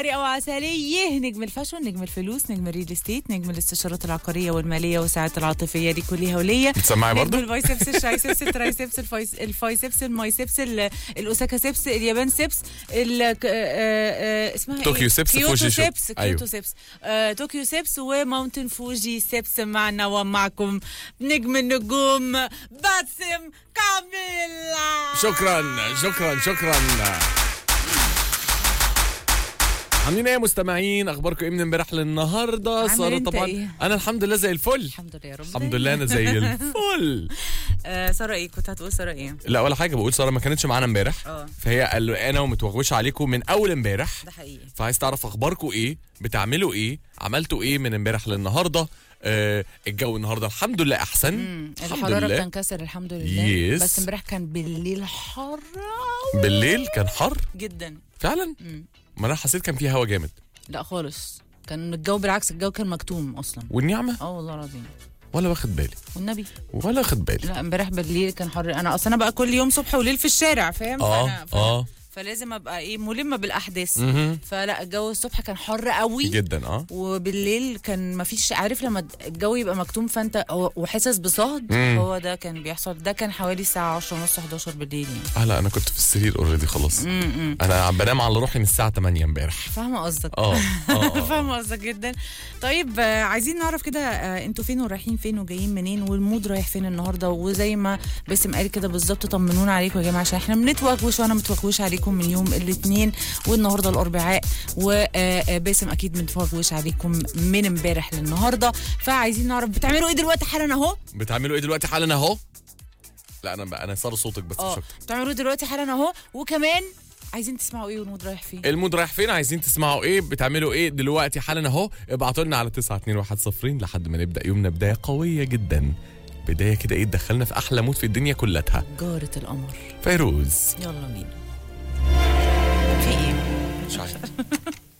او عسليه نجم الفاشون نجم الفلوس نجم الريل استيت نجم الاستشارات العقاريه والماليه والساعات العاطفيه دي كلها وليا بتسمعي نجم برضه البايسبس الشايسبس الترايسبس الفايس الفايسبس المايسبس ال- الاوساكا سبس اليابان سبس ال ك- آه، آه، اسمها طوكيو ايه؟ سبس، كيوتو فوجي شو. سبس أيوه. كيوتو سبس آه، طوكيو سبس وماونتن فوجي سبس معنا ومعكم نجم النجوم باسم كاميلا شكرا شكرا شكرا عاملين ايه يا مستمعين اخباركم ايه من امبارح للنهارده عامل ساره انت طبعا ايه؟ انا الحمد لله زي الفل الحمد لله يا رب الحمد لله انا زي الفل آه ساره ايه كنت هتقول ساره ايه لا ولا حاجه بقول ساره ما كانتش معانا امبارح اه فهي قلقانه ومتوغوشه عليكم من اول امبارح ده حقيقي فعايز تعرف اخباركم ايه بتعملوا ايه عملتوا ايه من امبارح للنهارده آه الجو النهارده الحمد لله احسن مم. الحمد الحراره لله. بتنكسر الحمد لله يس. بس امبارح كان بالليل حر بالليل كان حر جدا فعلا مم. ما انا حسيت كان فيه هوا جامد لا خالص كان الجو بالعكس الجو كان مكتوم اصلا والنعمه اه والله العظيم ولا واخد بالي والنبي ولا واخد بالي لا امبارح بالليل كان حر انا اصلا انا بقى كل يوم صبح وليل في الشارع فاهم اه فأنا ف... اه فلازم ابقى ايه ملمه بالاحداث مهم. فلا الجو الصبح كان حر قوي جدا اه وبالليل كان ما فيش عارف لما الجو يبقى مكتوم فانت وحاسس بصهد مم. هو ده كان بيحصل ده كان حوالي الساعه 10 ونص 11 بالليل يعني اه لا انا كنت في السرير اوريدي خلاص امم انا بنام على روحي من الساعه 8 امبارح فاهمه قصدك اه اه آه. فاهمه قصدك جدا طيب آه، عايزين نعرف كده آه، انتوا فين ورايحين فين وجايين منين والمود رايح فين النهارده وزي ما باسم قال كده بالظبط طمنونا عليكم يا جماعه عشان احنا بنتوغوش وانا متوغوش عليكم من يوم الاثنين والنهارده الاربعاء وباسم اكيد متوغوش عليكم من امبارح للنهارده فعايزين نعرف بتعملوا ايه دلوقتي حالا اهو بتعملوا ايه دلوقتي حالا اهو لا انا بقى انا صار صوتك بس مش اه اكتر بتعملوا إيه دلوقتي حالا اهو وكمان عايزين تسمعوا ايه والمود رايح فين المود رايح فين عايزين تسمعوا ايه بتعملوا ايه دلوقتي حالا اهو ابعتوا لنا على 921 لحد ما نبدا يومنا بدايه قويه جدا بدايه كده ايه تدخلنا في احلى مود في الدنيا كلها جارة القمر فيروز يلا بينا في ايه مش عارف